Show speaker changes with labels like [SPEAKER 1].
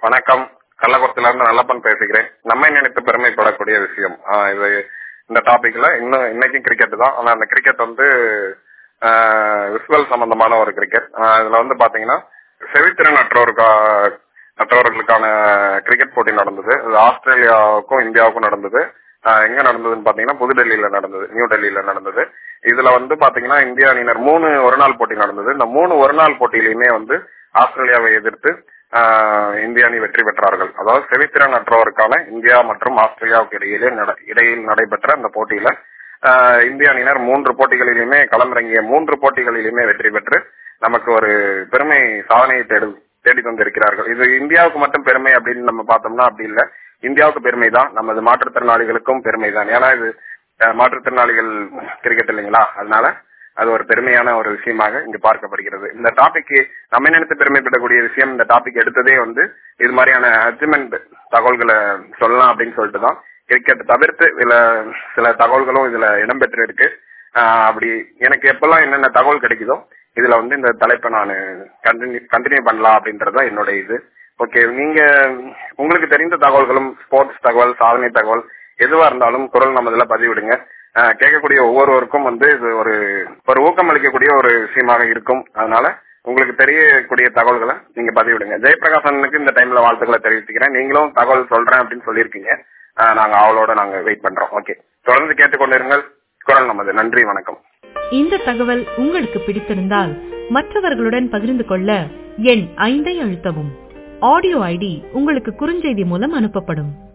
[SPEAKER 1] வணக்கம் கள்ளக்குளத்துல இருந்து நல்லப்பன் பேசுகிறேன் நம்மை நினைத்து பெருமைப்படக்கூடிய விஷயம் ஆஹ் இது இந்த டாபிக்ல இன்னும் இன்னைக்கும் கிரிக்கெட் தான் ஆனா அந்த கிரிக்கெட் வந்து விசுவல் சம்பந்தமான ஒரு கிரிக்கெட் இதுல வந்து பாத்தீங்கன்னா செவித்திறன் அற்றோருக்கா அற்றவர்களுக்கான கிரிக்கெட் போட்டி நடந்தது இது ஆஸ்திரேலியாவுக்கும் இந்தியாவுக்கும் நடந்தது ஆஹ் எங்க நடந்ததுன்னு பாத்தீங்கன்னா புதுடெல்லியில நடந்தது நியூ டெல்லியில நடந்தது இதுல வந்து பாத்தீங்கன்னா இந்திய அணியினர் மூணு ஒரு நாள் போட்டி நடந்தது இந்த மூணு ஒரு நாள் போட்டியிலுமே வந்து ஆஸ்திரேலியாவை எதிர்த்து ஆஹ் இந்திய அணி வெற்றி பெற்றார்கள் அதாவது செவித்திறன் அற்றவருக்கான இந்தியா மற்றும் ஆஸ்திரேலியாவுக்கு இடையிலே நட- இடையில் நடைபெற்ற அந்த போட்டியில ஆஹ் இந்திய அணியினர் மூன்று போட்டிகளிலுமே களமிறங்கிய மூன்று போட்டிகளிலுமே வெற்றி பெற்று நமக்கு ஒரு பெருமை சாதனையை தேடி தேடி தந்திருக்கிறார்கள் இது இந்தியாவுக்கு மட்டும் பெருமை அப்படின்னு நம்ம பார்த்தோம்னா அப்படி இல்ல இந்தியாவுக்கு பெருமை தான் நமது மாற்றுத்திறனாளிகளுக்கும் பெருமை தான் ஏன்னா இது அஹ், மாற்றுத்திறனாளிகள் கிரிக்கெட் இல்லைங்களா அதனால அது ஒரு பெருமையான ஒரு விஷயமாக இங்கு பார்க்கப்படுகிறது இந்த டாபிக் நம்ம நினைத்து பெருமைப்படக்கூடிய விஷயம் இந்த டாபிக் எடுத்ததே வந்து இது மாதிரியான அச்சீவ்மெண்ட் தகவல்களை சொல்லலாம் அப்படின்னு சொல்லிட்டு தான் கிரிக்கெட் தவிர்த்து சில சில தகவல்களும் இதுல இடம்பெற்று இருக்கு ஆஹ் அப்படி எனக்கு எப்பெல்லாம் என்னென்ன தகவல் கிடைக்குதோ இதுல வந்து இந்த தலைப்பை நான் கண்டினியூ கண்டினியூ பண்ணலாம் அப்படின்றதுதான் என்னோட இது ஓகே நீங்க உங்களுக்கு தெரிந்த தகவல்களும் ஸ்போர்ட்ஸ் தகவல் சாதனை தகவல் எதுவா இருந்தாலும் குரல் நம்ம இதுல பதிவிடுங்க ஆஹ் கேட்கக்கூடிய ஒவ்வொருவருக்கும் வந்து இது ஒரு ஒரு ஊக்கம் அளிக்கக்கூடிய ஒரு விஷயமாக இருக்கும் அதனால உங்களுக்கு தெரியக்கூடிய தகவல்களை நீங்க பதிவிடுங்க ஜெயபிரகாசனுக்கு இந்த டைம்ல வாழ்த்துக்களை தெரிவிச்சுக்கிறேன் நீங்களும் தகவல் சொல்றேன் அப்படின்னு சொல்லியிருக்கீங்க ஆஹ் நாங்க அவளோட நாங்க வெயிட் பண்றோம் ஓகே தொடர்ந்து கேட்டுக்கொண்டிருங்கள் குரல் நமது நன்றி வணக்கம்
[SPEAKER 2] இந்த தகவல் உங்களுக்கு பிடித்திருந்தால் மற்றவர்களுடன் பகிர்ந்து கொள்ள எண் ஐந்தை அழுத்தவும் ஆடியோ ஐடி உங்களுக்கு குறுஞ்செய்தி மூலம் அனுப்பப்படும்